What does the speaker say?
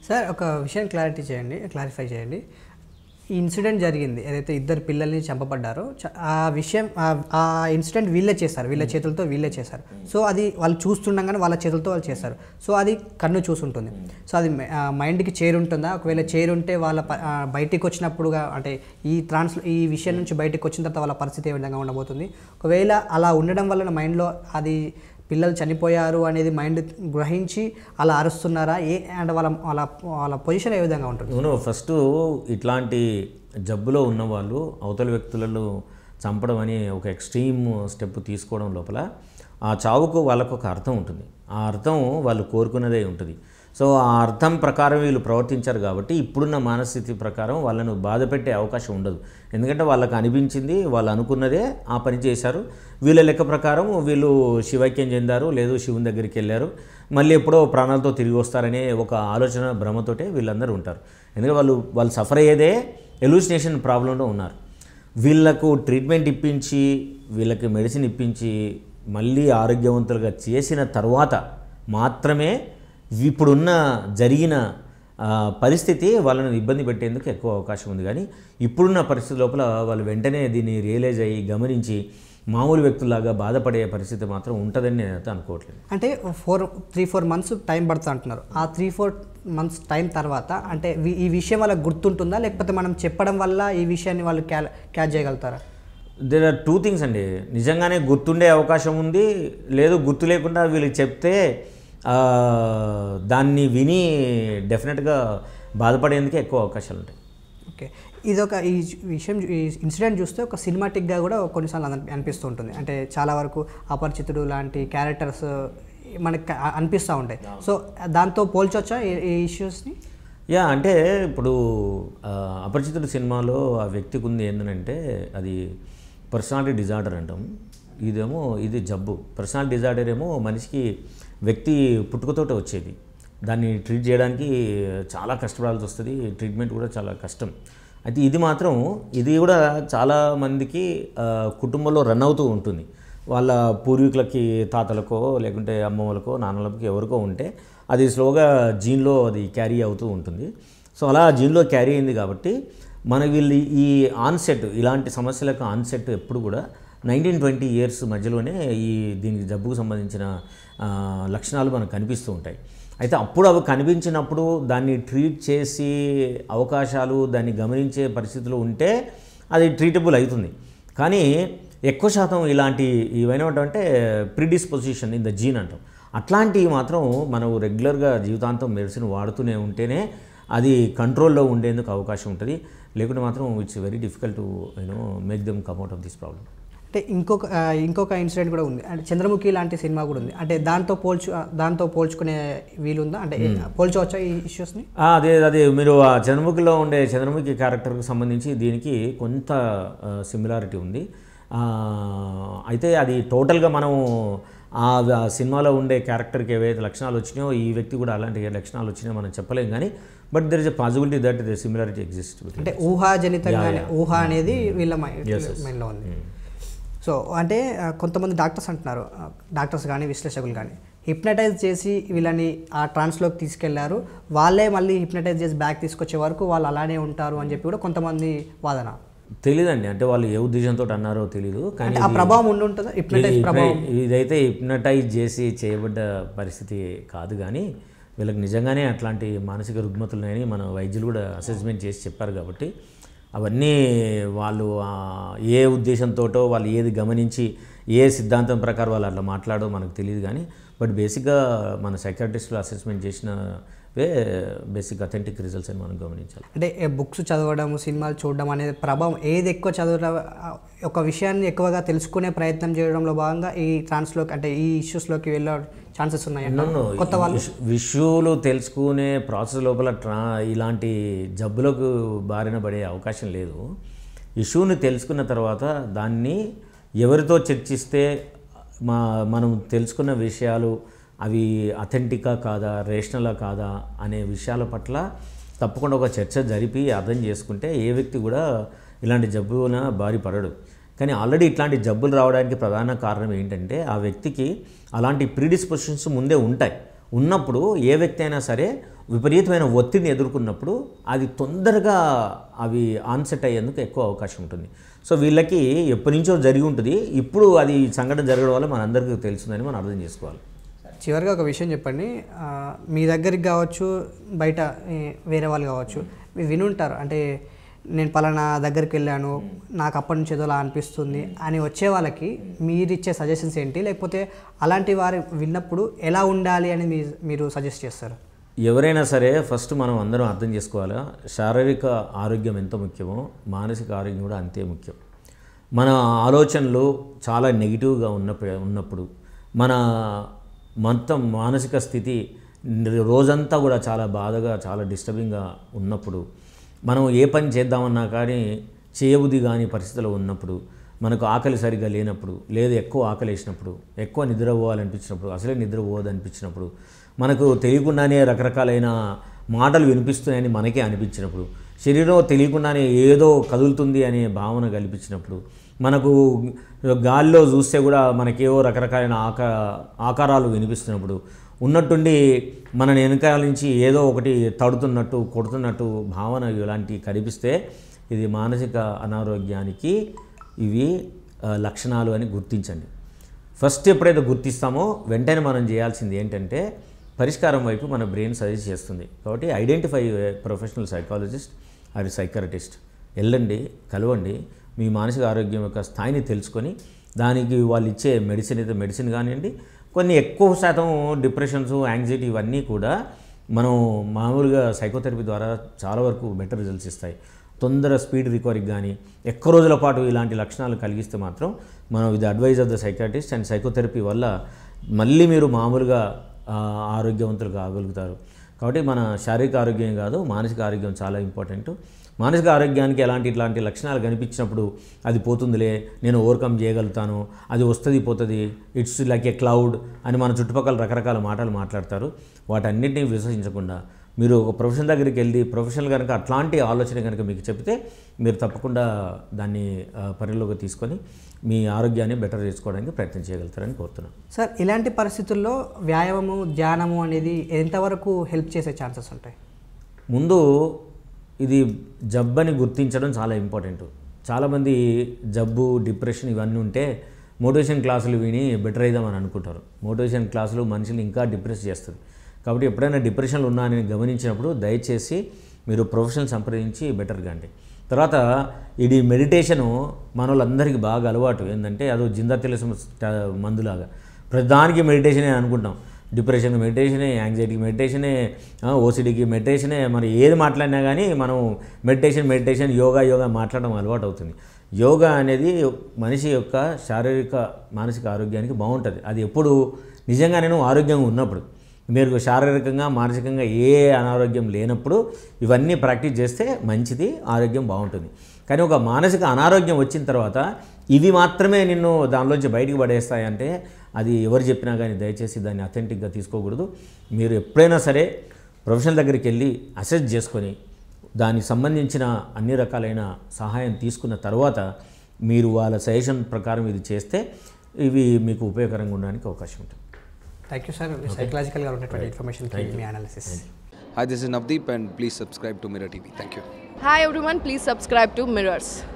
Sir ఒక విషయం clarity చేయండి క్లారిఫై చేయండి ఈ ఇన్సిడెంట్ జరిగింది ఏదైతే ఇద్దరు పిల్లల్ని చంపబడ్డారో చ- ఆ విషయం ఆ- ఆ ఇన్సిడెంట్ వీళ్ళే చేస్తారు వీళ్ళ చేతులతో వీళ్ళే చేస్తారు సో అది వాళ్ళు చూస్తుండగానే వాళ్ళ చేతులతో వాళ్ళు చేస్తారు సో అది కన్ను చూసుంటుంది సో అది మ- ఆ మైండ్కి చేరుంటుందా ఒకవేళ చేరుంటే వాళ్ళ ప- ఆ బయటికి వచ్చినప్పుడుగా అంటే ఈ ట్రాన్స్ ఈ విషయం నుంచి బయటికి వచ్చిన తర్వాత వాళ్ళ పరిస్థితి ఏ విధంగా ఉండబోతుంది ఒకవేళ అలా ఉండడం వలన మైండ్లో అది పిల్లలు చనిపోయారు అనేది మైండ్ గ్రహించి అలా అరుస్తున్నారా ఏ అండ్ వాళ్ళ వాళ్ళ వాళ్ళ పొజిషన్ ఏ విధంగా ఉంటుంది అవును ఫస్ట్ ఇట్లాంటి జబ్బులో ఉన్నవాళ్ళు అవతల వ్యక్తులను చంపడం అని ఒక ఎక్స్ట్రీమ్ స్టెప్ తీసుకోవడం లోపల ఆ చావుకు వాళ్ళకు ఒక అర్థం ఉంటుంది ఆ అర్థం వాళ్ళు కోరుకున్నదే ఉంటుంది సో ఆ అర్థం ప్రకారం వీళ్ళు ప్రవర్తించారు కాబట్టి ఇప్పుడున్న మానస్థితి ప్రకారం వాళ్ళను బాధ పెట్టే అవకాశం ఉండదు ఎందుకంటే వాళ్ళకి అనిపించింది వాళ్ళు అనుకున్నదే ఆ పని చేశారు వీళ్ళ లెక్క ప్రకారం వీళ్ళు శివైక్యం చెందారు లేదు శివుని దగ్గరికి వెళ్ళారు మళ్ళీ ఎప్పుడో ప్రాణాలతో తిరిగి వస్తారనే ఒక ఆలోచన భ్రమతోటే వీళ్ళందరూ ఉంటారు ఎందుకంటే వాళ్ళు వాళ్ళు సఫర్ అయ్యేదే ఎలూసినేషన్ ప్రాబ్లంలో ఉన్నారు వీళ్ళకు ట్రీట్మెంట్ ఇప్పించి వీళ్ళకి మెడిసిన్ ఇప్పించి మళ్ళీ ఆరోగ్యవంతులుగా చేసిన తర్వాత మాత్రమే ఇప్పుడున్న జరిగిన ఆ, పరిస్థితి వాళ్ళని ఇబ్బంది పెట్టేందుకు ఎక్కువ అవకాశం ఉంది కానీ ఇప్పుడున్న పరిస్థితి లోపల వాళ్ళు వెంటనే దీన్ని రియలైజ్ అయ్యి గమనించి మామూలు వ్యక్తుల్లాగా బాధపడే పరిస్థితి మాత్రం ఉంటుందని నేనైతే అనుకోవట్లేదు అంటే four three four months time పడుతుంది అంటున్నారు ఆ త్రీ ఫోర్ మంత్స్ టైం తర్వాత అంటే వి- ఈ విషయం వాళ్ళకి గుర్తుంటుందా లేకపోతే మనం చెప్పడం వల్ల ఈ విషయాన్ని వాళ్ళు క్యా క్యాచ్ చేయగలుగుతారా దేర్ ఆర్ టూ థింగ్స్ అండి నిజంగానే గుర్తుండే అవకాశం ఉంది లేదు గుర్తు లేకుండా వీళ్ళు చెప్తే ఆ, దాన్ని విని డెఫినెట్గా బాధపడేందుకే ఎక్కువ అవకాశాలు ఉంటాయి ఓకే ఇది ఒక ఈ విషయం ఈ ఇన్సిడెంట్ చూస్తే ఒక సినిమాటిక్గా కూడా కొన్నిసార్లు అనిపి- అనిపిస్తూ ఉంటుంది అంటే చాలా వరకు అపరిచితుడు లాంటి క్యారెక్టర్స్ మనకి అ- అనిపిస్తూ ఉంటాయి సో దాంతో పోల్చొచ్చా ఈ- ఈ ఇష్యూస్ని యా అంటే ఇప్పుడు ఆ, అపరిచితుడు సినిమాలో ఆ వ్యక్తికి ఉంది ఏంటంటే అది పర్సనాలిటీ డిజార్డర్ అంటాం ఇదేమో ఇది జబ్బు పర్సనాలిటీ డిజార్డర్ ఏమో మనిషికి వ్యక్తి పుట్టుకతోటే వచ్చేది దాన్ని ట్రీట్ చేయడానికి చాలా కష్టపడాల్సి వస్తుంది ట్రీట్మెంట్ కూడా చాలా కష్టం అయితే ఇది మాత్రం ఇది కూడా చాలా మందికి ఆ, కుటుంబంలో రన్ అవుతూ ఉంటుంది వాళ్ళ పూర్వీకులకి తాతలకో లేకుంటే అమ్మమ్మలకో నాన్నలకో ఎవరికో ఉంటే అది స్లోగా జీన్లో అది క్యారీ అవుతూ ఉంటుంది సో అలా జీన్లో క్యారీ అయింది కాబట్టి మన వీళ్ళు ఈ ఆన్సెట్ ఇలాంటి సమస్యలకు ఆన్సెట్ ఎప్పుడు కూడా నైన్టీన్ ట్వంటీ ఇయర్స్ మధ్యలోనే ఈ దీనికి జబ్బుకు సంబంధించిన ఆ, లక్షణాలు మనకు కనిపిస్తూ ఉంటాయి అయితే అప్పుడు అవి కనిపించినప్పుడు దాన్ని ట్రీట్ చేసి అవకాశాలు దాన్ని గమనించే పరిస్థితులు ఉంటే అది ట్రీటబుల్ అవుతుంది కానీ ఎక్కువ శాతం ఇలాంటి ఇవైనా అంటే ప్రిడిస్పోజిషన్ ఇన్ ద జీన్ అంటాం అట్లాంటివి మాత్రం మనం రెగ్యులర్గా జీవితాంతం మెడిసిన్ వాడుతూనే ఉంటేనే అది కంట్రోల్లో ఉండేందుకు అవకాశం ఉంటుంది లేకుంటే మాత్రం it's very difficult to you know make them come out of this problem అంటే ఇంకొక ఆ, ఇంకొక ఇన్సిడెంట్ కూడా ఉంది అంటే చంద్రముఖి లాంటి సినిమా కూడా ఉంది అంటే దాంతో పోల్చు దాంతో పోల్చుకునే వీలుందా అంటే పోల్చవచ్చా ఈ ఇష్యూస్ని ఆ, అదే అదే మీరు ఆ చంద్రముఖిలో ఉండే చంద్రముఖి క్యారెక్టర్కి సంబంధించి దీనికి కొంత సిమిలారిటీ ఉంది ఆ, అయితే అది టోటల్గా మనం ఆ ఆ సినిమాలో ఉండే క్యారెక్టర్కి ఏవైతే లక్షణాలు వచ్చినాయో ఈ వ్యక్తి కూడా అలాంటి లక్షణాలు వచ్చినాయో మనం చెప్పలేం కానీ but there is a possibility that the similarity exist అంటే ఊహాజనితంగానే ఊహ అనేది వీళ్ళ మైండ్ మైండ్లో ఉంది సో అంటే ఆ, కొంతమంది డాక్టర్స్ అంటున్నారు ఆ, డాక్టర్స్ కానీ విశ్లేషకులు కానీ హిప్నటైజ్ చేసి వీళ్ళని ఆ ట్రాన్స్లోకి తీసుకెళ్లారు వాళ్ళే మళ్ళీ హిప్నటైజ్ చేసి బ్యాక్ తీసుకొచ్చే వరకు వాళ్ళు అలానే ఉంటారు అని చెప్పి కూడా కొంతమంది వాదన తెలియదండి అంటే వాళ్ళు ఏ ఉద్దేశంతో అన్నారో తెలీదు కానీ అంటే ఆ ప్రభావం ఉండి ఉంటుందా హిప్నటైజ్ ఇది ప్రభావం ఇదైతే హిప్నటైజ్ చేసి చేయబడ్డ పరిస్థితి కాదు కానీ వీళ్ళకి నిజంగానే అట్లాంటి మానసిక రుగ్మతులు ఉన్నాయని మన వైద్యులు కూడా అసెస్మెంట్ చేసి చెప్పారు కాబట్టి అవన్నీ వాళ్ళు ఆ, ఏ ఉద్దేశంతోటో వాళ్ళు ఏది గమనించి ఏ సిద్ధాంతం ప్రకారం వాళ్ళు అట్లా మాట్లాడో మనకు తెలియదు కానీ బట్ బేసిక్గా మన సైకాట్రిస్టులు అసెస్మెంట్ చేసినవే బేసిక్ అథెంటిక్ రిజల్ట్స్ అని మనం గమనించాలి అంటే బుక్స్ చదవడం సినిమాలు చూడడం అనేది ప్రభావం ఏది ఎక్కువ చదవడం ఆ, ఒక విషయాన్ని ఎక్కువగా తెలుసుకునే ప్రయత్నం చేయడంలో భాగంగా ఈ ట్రాన్స్లోకి అంటే ఈ ఇష్యూస్లోకి వెళ్ళే ఛాన్సెస్ ఉన్నాయి నన్ను కొత్త వాళ్ళు విషయాలు తెలుసుకునే ప్రాసెస్ లోపల ట్రా ఇలాంటి జబ్బులకు బారిన పడే అవకాశం లేదు ఇష్యూని తెలుసుకున్న తర్వాత దాన్ని ఎవరితో చర్చిస్తే మా మనం తెలుసుకున్న విషయాలు అవి అథెంటికా కాదా రేషనలా కాదా అనే విషయాల పట్ల తప్పకుండా ఒక చర్చ జరిపి అర్థం చేసుకుంటే ఏ వ్యక్తి కూడా ఇలాంటి జబ్బున బారి పడడు కానీ ఆల్రెడీ ఇట్లాంటి జబ్బులు రావడానికి ప్రధాన కారణం ఏంటంటే ఆ వ్యక్తికి అలాంటి ప్రీడిస్పోజిషన్స్ ముందే ఉంటాయి ఉన్నప్పుడు ఏ వ్యక్తి అయినా సరే విపరీతమైన ఒత్తిడిని ఎదుర్కొన్నప్పుడు అది తొందరగా అవి ఆన్సెట్ అయ్యేందుకు ఎక్కువ అవకాశం ఉంటుంది సో వీళ్ళకి ఎప్పటి నుంచో జరిగి ఉంటుంది ఇప్పుడు అది సంఘటన జరగడం వల్ల మనందరికీ తెలుస్తుందని మనం అర్థం చేసుకోవాలి చివరిగా ఒక విషయం చెప్పండి ఆ, మీ దగ్గరికి కావచ్చు బయట ఏ, వేరే వాళ్ళు కావచ్చు మీరు వినుంటారు అంటే నేను పలానా దగ్గరికి వెళ్ళాను నాకు అప్పటి నుంచి ఏదోలా అనిపిస్తుంది అని వచ్చే వాళ్ళకి మీరు ఇచ్చే సజెషన్స్ ఏంటి లేకపోతే అలాంటి వారు విన్నప్పుడు ఎలా ఉండాలి అని మీ మీరు సజెస్ట్ చేస్తారు ఎవరైనా సరే ఫస్ట్ మనం అందరం అర్థం చేసుకోవాలా శారీరక ఆరోగ్యం ఎంత ముఖ్యమో మానసిక ఆరోగ్యం కూడా అంతే ముఖ్యం మన ఆలోచనలు చాలా నెగిటివ్గా ఉన్నప్పుడు ఉన్నప్పుడు మన మొత్తం మానసిక స్థితి రోజంతా కూడా చాలా బాధగా చాలా డిస్టర్బింగ్గా ఉన్నప్పుడు మనం ఏ పని చేద్దామన్నా కానీ చేయబుద్ధి కాని పరిస్థితులు ఉన్నప్పుడు మనకు ఆకలి సరిగ్గా లేనప్పుడు లేదు ఎక్కువ ఆకలి వేసినప్పుడు ఎక్కువ నిద్ర పోవాలనిపించినప్పుడు అసలే నిద్ర పోవదనిపించినప్పుడు మనకు తెలియకుండానే రకరకాలైన మాటలు వినిపిస్తున్నాయని మనకే అనిపించినప్పుడు శరీరం తెలియకుండానే ఏదో కదులుతుంది అనే భావన కల్పించినప్పుడు మనకు గాలిలో చూస్తే కూడా మనకేవో రకరకాలైన ఆకా ఆకారాలు వినిపిస్తున్నప్పుడు ఉన్నట్టుండి మన వెనకాల నుంచి ఏదో ఒకటి తడుతున్నట్టు కొడుతున్నట్టు భావన ఇలాంటివి కనిపిస్తే ఇది మానసిక అనారోగ్యానికి ఇవి ఆ, లక్షణాలు అని గుర్తించండి ఫస్ట్ ఎప్పుడైతే గుర్తిస్తామో వెంటనే మనం చేయాల్సింది ఏంటంటే పరిష్కారం వైపు మన బ్రెయిన్ సజెస్ట్ చేస్తుంది కాబట్టి identify professional psychologist or psychiatrist వెళ్ళండి కలవండి మీ మానసిక ఆరోగ్యం యొక్క స్థాయిని తెలుసుకొని దానికి వాళ్ళు ఇచ్చే మెడిసిన్ అయితే మెడిసిన్ కానివ్వండి కొన్ని ఎక్కువ శాతం డిప్రెషన్స్ యాంగ్జైటీ ఇవన్నీ కూడా మనం మామూలుగా సైకోథెరపీ ద్వారా చాలా వరకు బెటర్ రిజల్ట్స్ ఇస్తాయి తొందర స్పీడ్ రికవరీకి కానీ ఎక్కువ రోజుల పాటు ఇలాంటి లక్షణాలు కలిగిస్తే మాత్రం మనం ఇది advice of the psychiatrist and psychotherapy వల్ల మళ్ళీ మీరు మామూలుగా ఆ, ఆరోగ్యవంతులు కాగలుగుతారు కాబట్టి మన శారీరక ఆరోగ్యం కాదు మానసిక ఆరోగ్యం చాలా ఇంపార్టెంట్ మానసిక ఆరోగ్యానికి ఎలాంటి ఇట్లాంటి లక్షణాలు కనిపించినప్పుడు అది పోతుందిలే నేను ఓవర్కమ్ చేయగలుగుతాను అది వస్తుంది పోతుంది ఇట్స్ లైక్ ఏ క్లౌడ్ అని మన చుట్టుపక్కల రకరకాల మాటలు మాట్లాడతారు వాటన్నిటిని విశ్వసించకుండా మీరు ఒక ప్రొఫెషన్ దగ్గరికి వెళ్ళి ప్రొఫెషనల్ కనుక అట్లాంటి ఆలోచన కనుక మీకు చెప్తే మీరు తప్పకుండా దాన్ని ఆ, పరిలోకి తీసుకొని మీ ఆరోగ్యాన్ని బెటర్ చేసుకోవడానికి ప్రయత్నం చేయగలుగుతారని కోరుతున్నాను సార్ ఇలాంటి పరిస్థితుల్లో వ్యాయామము ధ్యానము అనేది ఎంతవరకు హెల్ప్ చేసే ఛాన్సెస్ ఉంటాయి ముందు ఇది జబ్బని గుర్తించడం చాలా ఇంపార్టెంట్ చాలామంది జబ్బు డిప్రెషన్ ఇవన్నీ ఉంటే మోటివేషన్ క్లాసులు విని బెటర్ అయిదామని అనుకుంటారు మోటివేషన్ క్లాసులు మనుషులు ఇంకా డిప్రెస్ చేస్తుంది కాబట్టి ఎప్పుడైనా డిప్రెషన్లు ఉన్నానని గమనించినప్పుడు దయచేసి మీరు ప్రొఫెషనల్ సంప్రదించి బెటర్ కండి తర్వాత ఇది మెడిటేషను మన వాళ్ళందరికీ బాగా అలవాటు ఏంటంటే అదో జిందా తెలుసు మందులాగా ప్రతిదానికి మెడిటేషనే అనుకుంటాం డిప్రెషన్కి మెడిటేషనే యాంగ్జైటీకి మెడిటేషనే ఓసిడీకి మెడిటేషనే మరి ఏది మాట్లాడినా కానీ మనం మెడిటేషన్ మెడిటేషన్ యోగా యోగా మాట్లాడడం అలవాటు అవుతుంది యోగా అనేది మనిషి యొక్క శారీరక మానసిక ఆరోగ్యానికి బాగుంటుంది అది ఎప్పుడు నిజంగా నేను ఆరోగ్యంగా ఉన్నప్పుడు మీరు శారీరకంగా మానసికంగా ఏ అనారోగ్యం లేనప్పుడు ఇవన్నీ ప్రాక్టీస్ చేస్తే మంచిది ఆరోగ్యం బాగుంటుంది కానీ ఒక మానసిక అనారోగ్యం వచ్చిన తర్వాత ఇవి మాత్రమే నిన్ను దానిలోంచి బయటికి పడేస్తాయంటే అది ఎవరు చెప్పినా కానీ దయచేసి దాన్ని అథెంటిక్గా తీసుకోకూడదు మీరు ఎప్పుడైనా సరే ప్రొఫెషనల్ దగ్గరికి వెళ్ళి అసెస్ చేసుకొని దానికి సంబంధించిన అన్ని రకాలైన సహాయం తీసుకున్న తర్వాత మీరు వాళ్ళ సజెషన్ ప్రకారం ఇది చేస్తే ఇవి మీకు ఉపయోగకరంగా ఉండడానికి అవకాశం ఉంటుంది థ్యాంక్ యూ సార్ సైకలాజికల్గా ఉన్నటువంటి ఇన్ఫర్మేషన్ మీ analysis Hi, this is Navdeep, and please subscribe to Mirror TV. Thank you. Hi everyone, please subscribe to Mirrors.